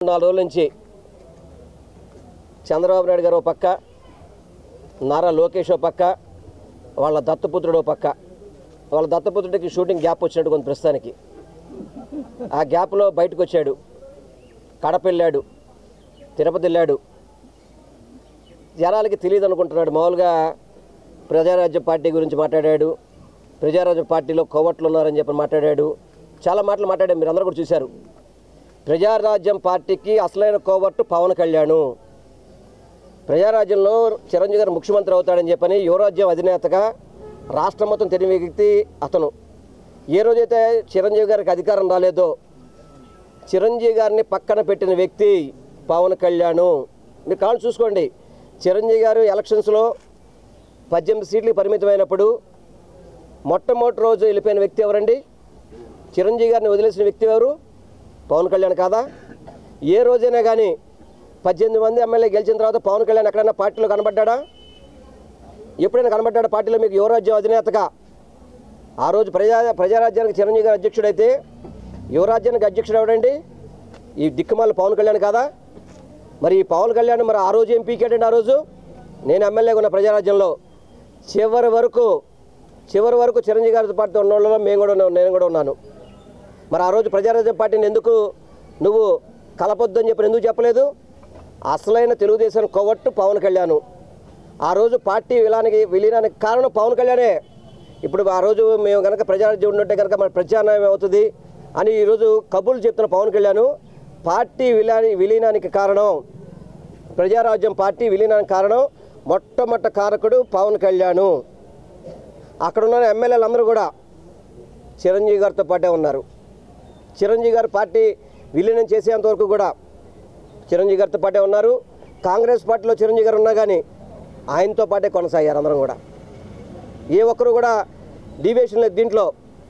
నాలుగు రోజుల నుంచి చంద్రబాబు నాయుడు గారు ఓ పక్క నారా లోకేష్ ఓ పక్క వాళ్ళ దత్తపుత్రుడు ఓ పక్క వాళ్ళ దత్తపుత్రుడికి షూటింగ్ గ్యాప్ వచ్చినట్టు కొంత ప్రస్తుతానికి ఆ గ్యాప్లో బయటకు వచ్చాడు కడప వెళ్ళాడు తిరుపతి వెళ్ళాడు జనాలకి తెలియదు అనుకుంటున్నాడు మామూలుగా ప్రజారాజ్యం పార్టీ గురించి మాట్లాడాడు ప్రజారాజ్యం పార్టీలో కోవట్లు ఉన్నారని చెప్పి మాట్లాడాడు చాలా మాటలు మాట్లాడాడు మీరు అందరూ కూడా చూశారు ప్రజారాజ్యం పార్టీకి అసలైన కోవట్టు పవన్ కళ్యాణ్ ప్రజారాజ్యంలో చిరంజీవి గారు ముఖ్యమంత్రి అవుతాడని చెప్పని యువరాజ్యం అధినేతగా రాష్ట్రం మొత్తం తెలియని వ్యక్తి అతను ఏ రోజైతే చిరంజీవి గారికి అధికారం రాలేదో చిరంజీవి గారిని పక్కన పెట్టిన వ్యక్తి పవన్ కళ్యాణ్ మీరు కాళ్ళు చూసుకోండి చిరంజీవి గారు ఎలక్షన్స్లో పద్దెనిమిది సీట్లకు పరిమితమైనప్పుడు మొట్టమొదటి రోజు వెళ్ళిపోయిన వ్యక్తి ఎవరండి చిరంజీవి గారిని వదిలేసిన వ్యక్తి ఎవరు పవన్ కళ్యాణ్ కాదా ఏ రోజైనా కానీ పద్దెనిమిది మంది ఎమ్మెల్యే గెలిచిన తర్వాత పవన్ కళ్యాణ్ ఎక్కడైనా పార్టీలో కనబడ్డా ఎప్పుడైనా కనబడ్డాడా పార్టీలో మీకు యువరాజ్యం అధినేతగా ఆ రోజు ప్రజా ప్రజారాజ్యానికి చిరంజీవి గారు అధ్యక్షుడైతే యువరాజ్యానికి అధ్యక్షుడు ఎవడండి ఈ దిక్కుమాల పవన్ కళ్యాణ్ కాదా మరి ఈ పవన్ కళ్యాణ్ మరి ఆ రోజు ఏం పీకాడండి ఆ రోజు నేను ఎమ్మెల్యేగా ఉన్న ప్రజారాజ్యంలో చివరి వరకు చివరి వరకు చిరంజీవి గారితో పాటు ఉన్న వాళ్ళలో మేము కూడా ఉన్నాం, నేను కూడా ఉన్నాను మరి ఆ రోజు ప్రజారాజ్యం పార్టీని ఎందుకు నువ్వు కలపొద్దు అని చెప్పి ఎందుకు చెప్పలేదు అసలైన తెలుగుదేశం కొవ్వట్టు పవన్ కళ్యాణ్ ఆ రోజు పార్టీ విలానికి విలీనానికి కారణం పవన్ కళ్యాణే ఇప్పుడు ఆ రోజు మేము కనుక ప్రజారాజ్యం ఉన్నట్టే కనుక మన ప్రత్యామ్నాయం అవుతుంది అని ఈరోజు కబుర్లు చెప్తున్న పవన్ కళ్యాణ్ పార్టీ విలాని విలీనానికి కారణం ప్రజారాజ్యం పార్టీ విలీనానికి కారణం మొట్టమొదటి కారకుడు పవన్ కళ్యాణ్ అక్కడ ఉన్న ఎమ్మెల్యేలు అందరూ కూడా చిరంజీవి గారితో పాటే ఉన్నారు చిరంజీవి గారు పార్టీ విలీనం చేసేంత వరకు కూడా చిరంజీవి గారితో పాటే ఉన్నారు కాంగ్రెస్ పార్టీలో చిరంజీవి గారు ఉన్నా కానీ ఆయనతో పాటే కొనసాగారు అందరం కూడా ఏ ఒక్కరు కూడా డీవియేషన్ లేదు దీంట్లో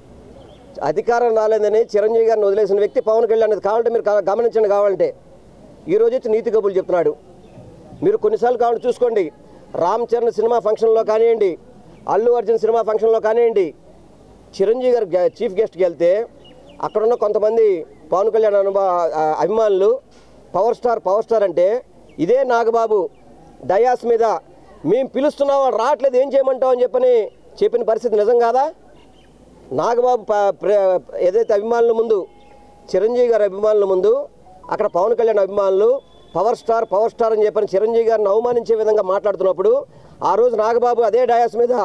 అధికారం రాలేదని చిరంజీవి గారిని వదిలేసిన వ్యక్తి పవన్ కళ్యాణ్ అది కావాలంటే మీరు కా- గమనించండి కావాలంటే ఈ రోజు వచ్చి నీతి కబుర్లు చెప్తున్నాడు మీరు కొన్నిసార్లు కావాలంటే చూసుకోండి రామ్ చరణ్ సినిమా ఫంక్షన్లో కానివ్వండి అల్లు అర్జున్ సినిమా ఫంక్షన్లో కానివ్వండి చిరంజీవి గారు గె- చీఫ్ గెస్ట్కి వెళ్తే అక్కడున్న కొంతమంది పవన్ కళ్యాణ్ అనుభవ ఆ, అభిమానులు పవర్ స్టార్ పవర్ స్టార్ అంటే ఇదే నాగబాబు డయాస్ మీద మేము పిలుస్తున్నాం వాడు రావట్లేదు ఏం చేయమంటావు అని చెప్పని చెప్పిన పరిస్థితి నిజం కాదా నాగబాబు ప- ప్ర- ఏదైతే అభిమానుల ముందు చిరంజీవి గారి అభిమానుల ముందు అక్కడ పవన్ కళ్యాణ్ అభిమానులు పవర్ స్టార్ పవర్ స్టార్ అని చెప్పని చిరంజీవి గారిని అవమానించే విధంగా మాట్లాడుతున్నప్పుడు ఆ రోజు నాగబాబు అదే డయాస్ మీద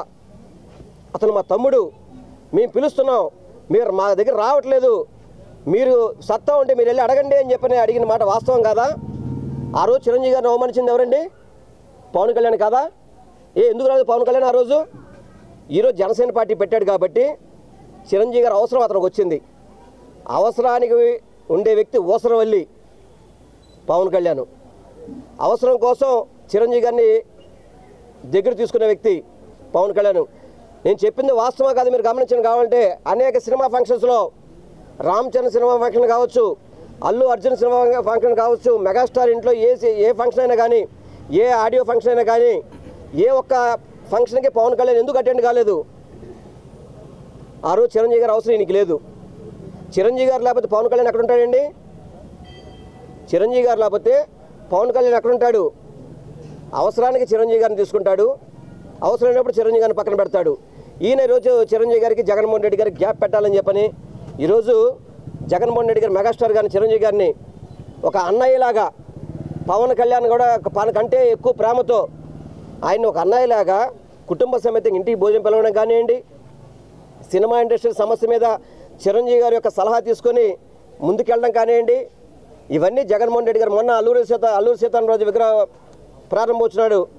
అతను మా తమ్ముడు మేము పిలుస్తున్నాం మీరు మా దగ్గర రావట్లేదు మీరు సత్తా ఉంటే మీరు వెళ్ళి అడగండి అని చెప్పని అడిగిన మాట వాస్తవం కాదా ఆ రోజు చిరంజీవి గారిని అవమానించింది ఎవరండి పవన్ కళ్యాణ్ కాదా ఏ ఎందుకు రాదు పవన్ కళ్యాణ్ ఆ రోజు ఈరోజు జనసేన పార్టీ పెట్టాడు కాబట్టి చిరంజీవి గారు అవసరం అతనికి వచ్చింది అవసరానికి ఉండే వ్యక్తి ఊసరవల్లి పవన్ కళ్యాణ్ అవసరం కోసం చిరంజీవి గారిని దగ్గర తీసుకునే వ్యక్తి పవన్ కళ్యాణ్ నేను చెప్పింది వాస్తవం కాదు మీరు గమనించండి కావాలంటే అనేక సినిమా ఫంక్షన్స్లో రామ్ చరణ్ సినిమా ఫంక్షన్ కావచ్చు అల్లు అర్జున్ సినిమా ఫంక్షన్ కావచ్చు మెగాస్టార్ ఇంట్లో ఏ సి- ఏ ఫంక్షన్ అయినా కానీ ఏ ఆడియో ఫంక్షన్ అయినా కానీ ఏ ఒక్క ఫంక్షన్కి పవన్ కళ్యాణ్ ఎందుకు అటెండ్ కాలేదు ఆ రోజు చిరంజీవి గారు అవసరం ఈయనకి లేదు చిరంజీవి గారు లేకపోతే పవన్ కళ్యాణ్ ఎక్కడ ఉంటాడండి చిరంజీవి గారు లేకపోతే పవన్ కళ్యాణ్ ఎక్కడ ఉంటాడు అవసరానికి చిరంజీవి గారిని తీసుకుంటాడు అవసరమైనప్పుడు చిరంజీవి గారిని పక్కన పెడతాడు ఈయన ఈరోజు చిరంజీవి గారికి జగన్మోహన్ రెడ్డి గారికి గ్యాప్ పెట్టాలని చెప్పని ఈరోజు జగన్మోహన్ రెడ్డి గారు మెగాస్టార్ గారిని చిరంజీవి గారిని ఒక అన్నయ్యలాగా పవన్ కళ్యాణ్ కూడా పవన్ కంటే ఎక్కువ ప్రేమతో ఆయన ఒక అన్నయ్యలాగా కుటుంబ సమేతంగా ఇంటికి భోజనం పిలవడం కానివ్వండి సినిమా ఇండస్ట్రీ సమస్య మీద చిరంజీవి గారి యొక్క సలహా తీసుకొని ముందుకెళ్ళడం కానివ్వండి ఇవన్నీ జగన్మోహన్ రెడ్డి గారు మొన్న అల్లూరి సీత అల్లూరి సీతారామరాజు విగ్రహ ప్రారంభోత్సవాడు